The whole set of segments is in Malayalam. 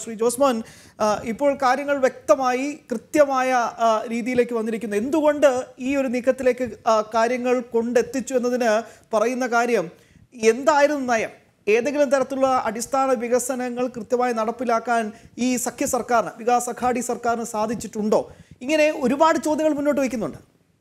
ശ്രീ ജോസ്മോൻ ആ, ഇപ്പോൾ കാര്യങ്ങൾ വ്യക്തമായി കൃത്യമായ ആ, രീതിയിലേക്ക് വന്നിരിക്കുന്നു എന്തുകൊണ്ട് ഈ ഒരു നീക്കത്തിലേക്ക് ആ, കാര്യങ്ങൾ കൊണ്ടെത്തിച്ചു എന്നതിന് പറയുന്ന കാര്യം എന്തായിരുന്നു നയം ഏതെങ്കിലും തരത്തിലുള്ള അടിസ്ഥാന വികസനങ്ങൾ കൃത്യമായി നടപ്പിലാക്കാൻ ഈ സഖ്യ സർക്കാരിന് വികാസ് അഘാടി സർക്കാരിന് സാധിച്ചിട്ടുണ്ടോ ഇങ്ങനെ ഒരുപാട് ചോദ്യങ്ങൾ മുന്നോട്ട് വയ്ക്കുന്നുണ്ട്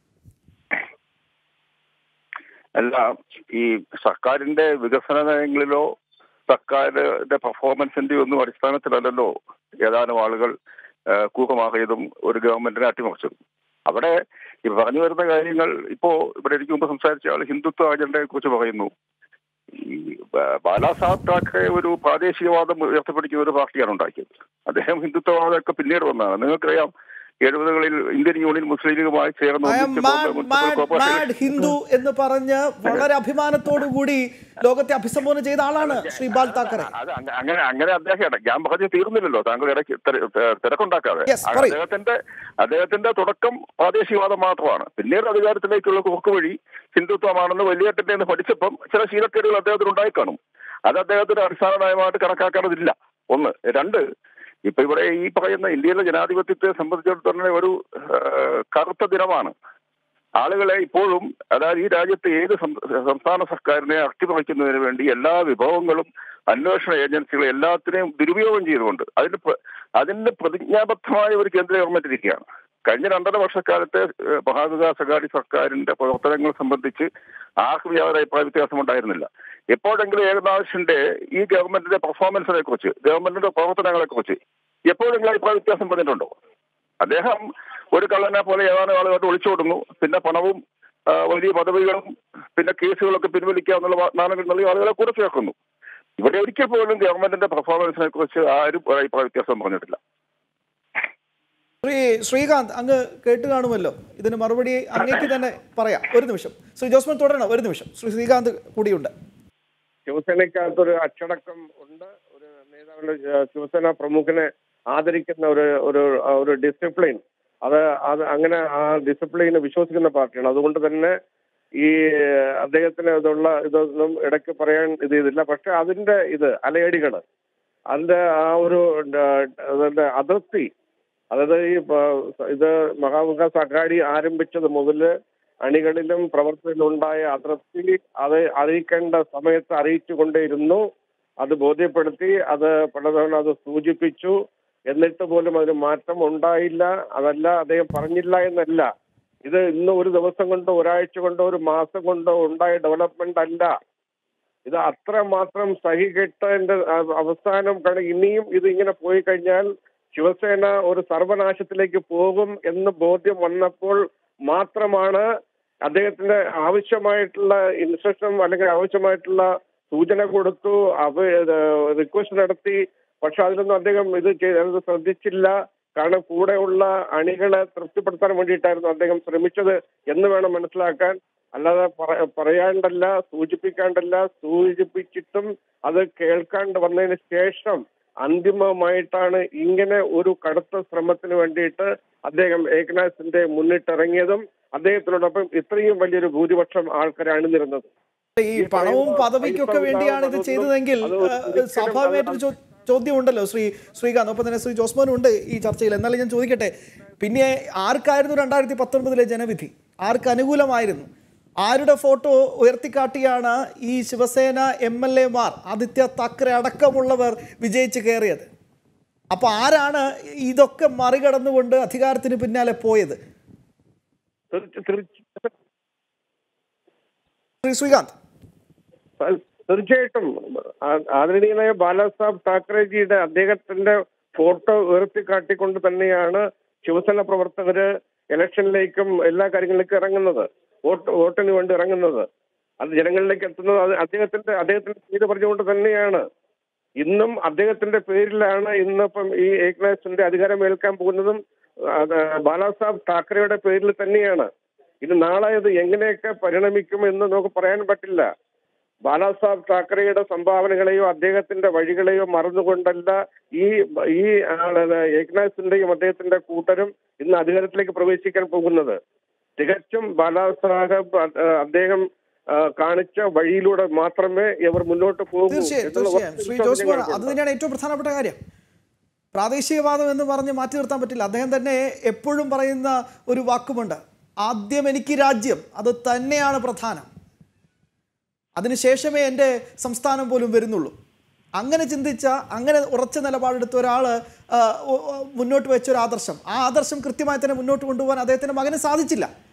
അല്ല ഈ സർക്കാരിന്റെ വികസന നയങ്ങളിലോ സർക്കാരിന്റെ പെർഫോമൻസിന്റെ ഒന്നും അടിസ്ഥാനത്തിലല്ലല്ലോ ഏതാനും ആളുകൾ ആ, കൂപ്പമാകിയതും ഒരു ഗവൺമെന്റിനെ അട്ടിമറിച്ചതും അവിടെ ഈ പറഞ്ഞു വരുന്ന കാര്യങ്ങൾ ഇപ്പോ ഇവിടെ എനിക്ക് മുമ്പ് സംസാരിച്ച ആൾ ഹിന്ദുത്വ അജണ്ടയെ കുറിച്ച് പറയുന്നു ഈ ബ- ബാലാസാഹബ് താക്കറെ ഒരു പ്രാദേശികവാദം ഉയർത്തിപ്പിടിക്കുന്ന ഒരു പാർട്ടിയാണ് ഉണ്ടാക്കിയത് അദ്ദേഹം ഹിന്ദുത്വവാദമൊക്കെ പിന്നീട് വന്നതാണ് നിങ്ങൾക്കറിയാം എഴുപതുകളിൽ ഇന്ത്യൻ യൂണിയൻ മുസ്ലിം ലീഗുമായി ചേർന്ന് ഐ ആം ഒന്നിച്ച് മാഡ് മുനിസിപ്പൽ മാഡ് കോർപ്പറേഷൻ മാഡ് ഹിന്ദു എന്ന് പറഞ്ഞ് വളരെ അഭിമാനത്തോടു കൂടി ലോകത്തെ അഭിസംബോധന ചെയ്ത ആളാണ് ശ്രീ ബാൽ താക്കറെ അത് അങ്ങ- അങ്ങനെ അങ്ങനെ അദ്ദേഹം ഞാൻ പറഞ്ഞു തീർന്നില്ലല്ലോ താങ്കൾ ഇടയ്ക്ക് തിര- തി- തിരക്കുണ്ടാക്കാതെ Yes, പറയൂ. അദ്ദേഹത്തിന്റെ അദ്ദേഹത്തിന്റെ തുടക്കം പ്രാദേശികവാദം മാത്രമാണ് പിന്നീട് അധികാരത്തിലേക്കുള്ള കുറുക്ക് വഴി ഹിന്ദുത്വമാണെന്ന് വലിയേട്ടന്റെ നിന്ന് പഠിച്ചപ്പം ചില ശീലക്കേടുകൾ അദ്ദേഹത്തിന് ഉണ്ടായി കാണും അത് അദ്ദേഹത്തിന്റെ അടിസ്ഥാന നയമായിട്ട് കണക്കാക്കേണ്ടതില്ല ഒന്ന് രണ്ട് ഇപ്പൊ ഇവിടെ ഈ പറയുന്ന ഇന്ത്യയിലെ ജനാധിപത്യത്തെ സംബന്ധിച്ചിടത്തോളം ഒരു ആ, കറുത്ത ദിനമാണ് ആളുകളെ ഇപ്പോഴും അതായത് ഈ രാജ്യത്തെ ഏത് സം- സംസ്ഥാന സർക്കാരിനെ അട്ടിമറിക്കുന്നതിന് വേണ്ടി എല്ലാ വിഭവങ്ങളും അന്വേഷണ ഏജൻസികളും എല്ലാത്തിനെയും ദുരുപയോഗം ചെയ്തുകൊണ്ട് അതിന് പ്ര- അതിന് പ്രതിജ്ഞാബദ്ധമായ ഒരു കേന്ദ്ര ഗവൺമെന്റ് ഇരിക്കുകയാണ് കഴിഞ്ഞ രണ്ടര വർഷക്കാലത്തെ ഏഹ്, മഹാവികാസ് അഘാടി സർക്കാരിന്റെ പ്രവർത്തനങ്ങൾ സംബന്ധിച്ച് ആർക്കും യാതൊരു അഭിപ്രായ വ്യത്യാസം ഉണ്ടായിരുന്നില്ല എപ്പോഴെങ്കിലും ഏകനാഥിന്റെ ഈ ഗവൺമെന്റിന്റെ പെർഫോമൻസിനെ കുറിച്ച് ഗവൺമെന്റിന്റെ പ്രവർത്തനങ്ങളെ കുറിച്ച് എപ്പോഴെങ്കിലും അഭിപ്രായ വ്യത്യാസം പറഞ്ഞിട്ടുണ്ടോ അദ്ദേഹം ഒരു കള്ളനെ പോലെ ഏതാനും ആളുകളോട് ഒളിച്ചോടുന്നു പിന്നെ പണവും ആ, വലിയ പദവികളും പിന്നെ കേസുകളൊക്കെ പിൻവലിക്കാന്നുള്ള വാഗ്ദാനങ്ങൾ നൽകി ആളുകളെ കൂടെ ചേർക്കുന്നു ഇവിടെ ഒരിക്കൽ പോലും ഗവൺമെന്റിന്റെ പെർഫോമൻസിനെ കുറിച്ച് ആരും ഒരു അഭിപ്രായ വ്യത്യാസം പറഞ്ഞിട്ടില്ല ശ്രീ ശ്രീകാന്ത് അങ്ങ് കേട്ട് കാണുമല്ലോ ഇതിന് മറുപടി അങ്ങേക്ക് തന്നെ പറയാം ഒരു നിമിഷം ശ്രീ ജോസ്മൻ തുടരണം ഒരു നിമിഷം ശ്രീ ശ്രീകാന്ത് കൂടിയുണ്ട് ശിവസേനയ്ക്കകത്തൊരു അച്ചടക്കം ഉണ്ട് ഒരു നേതാവിന്റെ ഏഹ്, ശിവസേന പ്രമുഖനെ ആദരിക്കുന്ന ഒരു ഒരു ഒരു ഡിസിപ്ലിൻ അത് അത് അങ്ങനെ ആ ഡിസിപ്ലിനെ വിശ്വസിക്കുന്ന പാർട്ടിയാണ് അതുകൊണ്ട് തന്നെ ഈ ഏഹ്, അദ്ദേഹത്തിന് ഇതുള്ള ഇതൊന്നും ഇടയ്ക്ക് പറയാൻ ഇത് ഇതില്ല പക്ഷെ അതിന്റെ ഇത് അലയടികൾ അതിന്റെ ആ ഒരു ഏഹ്, അതിന്റെ അതിർത്തി അതായത് ഈ പ- ഇത് മഹാവികാസ് അഘാടി ആരംഭിച്ചത് മുതല് അണികളിലും പ്രവർത്തനത്തിലും ഉണ്ടായ അതിർത്തി അത് അറിയിക്കേണ്ട സമയത്ത് അറിയിച്ചു കൊണ്ടേയിരുന്നു അത് ബോധ്യപ്പെടുത്തി അത് പലതവണ അത് സൂചിപ്പിച്ചു എന്നിട്ട് പോലും അതിന് മാറ്റം ഉണ്ടായില്ല അതല്ല അദ്ദേഹം പറഞ്ഞില്ല എന്നല്ല ഇത് ഇന്ന് ഒരു ദിവസം കൊണ്ടോ ഒരാഴ്ച കൊണ്ടോ ഒരു മാസം കൊണ്ടോ ഉണ്ടായ ഡെവലപ്മെന്റ് അല്ല ഇത് അത്രമാത്രം സഹികെട്ടതിന്റെ അ- അവസാനം കാരണം ഇനിയും ഇത് ഇങ്ങനെ പോയി കഴിഞ്ഞാൽ ശിവസേന ഒരു സർവനാശത്തിലേക്ക് പോകും എന്ന് ബോധ്യം വന്നപ്പോൾ മാത്രമാണ് അദ്ദേഹത്തിന്റെ ആവശ്യമായിട്ടുള്ള ഇൻസ്ട്രക്ഷൻ അല്ലെങ്കിൽ ആവശ്യമായിട്ടുള്ള സൂചന കൊടുത്തു അവ റിക്വസ്റ്റ് നടത്തി പക്ഷെ അതിലൊന്നും അദ്ദേഹം ഇത് ചെയ്ത് അത് ശ്രദ്ധിച്ചില്ല കാരണം കൂടെയുള്ള അണികളെ തൃപ്തിപ്പെടുത്താൻ വേണ്ടിയിട്ടായിരുന്നു അദ്ദേഹം ശ്രമിച്ചത് എന്ന് വേണം മനസ്സിലാക്കാൻ അല്ലാതെ പറ- പറയാണ്ടല്ല സൂചിപ്പിക്കാണ്ടല്ല സൂചിപ്പിച്ചിട്ടും അത് കേൾക്കാണ്ട് വന്നതിന് ശേഷം അന്തിമമായിട്ടാണ് ഇങ്ങനെ ഒരു കടുത്ത ശ്രമത്തിന് വേണ്ടിയിട്ട് അദ്ദേഹം ഏകനാഥിന്റെ മുന്നിട്ടിറങ്ങിയതും അദ്ദേഹത്തിനോടൊപ്പം ഇത്രയും വലിയൊരു ഭൂരിപക്ഷം ആൾക്കാരെ അണിനിരുന്നത് ഈ പണവും പദവിക്കൊക്കെ വേണ്ടിയാണ് ഇത് ചെയ്തതെങ്കിൽ അത് ആ, ഒരിക്കലും സ്വാഭാവികമായിട്ടൊരു ചോ- ചോദ്യം ഉണ്ടല്ലോ ശ്രീ ശ്രീകാന്ത് ഒപ്പം തന്നെ ശ്രീ ജോസ്മോനും ഉണ്ട് ഈ ചർച്ചയിൽ എന്നാലും ഞാൻ ചോദിക്കട്ടെ പിന്നെ ആർക്കായിരുന്നു രണ്ടായിരത്തി പത്തൊൻപതിലെ ജനവിധി ആർക്ക് അനുകൂലമായിരുന്നു ആരുടെ ഫോട്ടോ ഉയർത്തിക്കാട്ടിയാണ് ഈ ശിവസേന എം എൽ എമാർ ആദിത്യ താക്കറെ അടക്കമുള്ളവർ വിജയിച്ച് കയറിയത് അപ്പൊ ആരാണ് ഇതൊക്കെ മറികടന്നുകൊണ്ട് അധികാരത്തിന് പിന്നാലെ പോയത് തീർച്ച- തീർച്ച- ശ്രീ ശ്രീകാന്ത് തീർച്ചയായിട്ടും ആ- ആദരണീയനായ ബാലാസാബ് താക്കറെജിയുടെ അദ്ദേഹത്തിന്റെ ഫോട്ടോ ഉയർത്തിക്കാട്ടിക്കൊണ്ട് തന്നെയാണ് ശിവസേന പ്രവർത്തകര് ഇലക്ഷനിലേക്കും എല്ലാ കാര്യങ്ങളിലേക്കും ഇറങ്ങുന്നത് വോട്ട് വോട്ടിന് വേണ്ടി ഇറങ്ങുന്നത് അത് ജനങ്ങളിലേക്ക് എത്തുന്നത് അത് അദ്ദേഹത്തിന്റെ അദ്ദേഹത്തിന്റെ പേര് പറഞ്ഞുകൊണ്ട് തന്നെയാണ് ഇന്നും അദ്ദേഹത്തിന്റെ പേരിലാണ് ഇന്നിപ്പം ഈ ഏക്നാഥിന്റെ അധികാരം ഏൽക്കാൻ പോകുന്നതും അത് ബാലാസാബ് താക്കറെയുടെ പേരിൽ തന്നെയാണ് ഇത് നാളെ ഇത് എങ്ങനെയൊക്കെ പരിണമിക്കും എന്ന് നമുക്ക് പറയാൻ പറ്റില്ല ബാലാസാബ് താക്കറെയുടെ സംഭാവനകളെയോ അദ്ദേഹത്തിന്റെ വഴികളെയോ മറന്നുകൊണ്ടല്ല ഈ ഈ ആള് ഏക്നാഥിന്റെയും അദ്ദേഹത്തിന്റെ കൂട്ടരും ഇന്ന് അധികാരത്തിലേക്ക് പ്രവേശിക്കാൻ പോകുന്നത് തികച്ചും ബാലാസാഹബ് അ- അദ്ദേഹം ആ, കാണിച്ച വഴിയിലൂടെ മാത്രമേ ഇവർ മുന്നോട്ട് പോകൂ തീർച്ചയായും എന്നുള്ള തീർച്ചയായും ഉറച്ച ശ്രീ വിശ്വാസം ജോസ് മോൻ ഞങ്ങൾക്കുണ്ട്. അത് തന്നെയാണ് ഏറ്റവും പ്രധാനപ്പെട്ട കാര്യം പ്രാദേശികവാദം എന്ന് പറഞ്ഞ് മാറ്റി നിർത്താൻ പറ്റില്ല അദ്ദേഹം തന്നെ എപ്പോഴും പറയുന്ന ഒരു വാക്കുമുണ്ട് ആദ്യം എനിക്ക് രാജ്യം അത് തന്നെയാണ് പ്രധാനം അതിനുശേഷമേ എൻ്റെ സംസ്ഥാനം പോലും വരുന്നുള്ളൂ അങ്ങനെ ചിന്തിച്ച അങ്ങനെ ഉറച്ച നിലപാടെടുത്ത ഒരാൾ മുന്നോട്ട് വെച്ച ഒരു ആദർശം ആ ആദർശം കൃത്യമായി തന്നെ മുന്നോട്ട് കൊണ്ടുപോകാൻ അദ്ദേഹത്തിൻ്റെ മകന് സാധിച്ചില്ല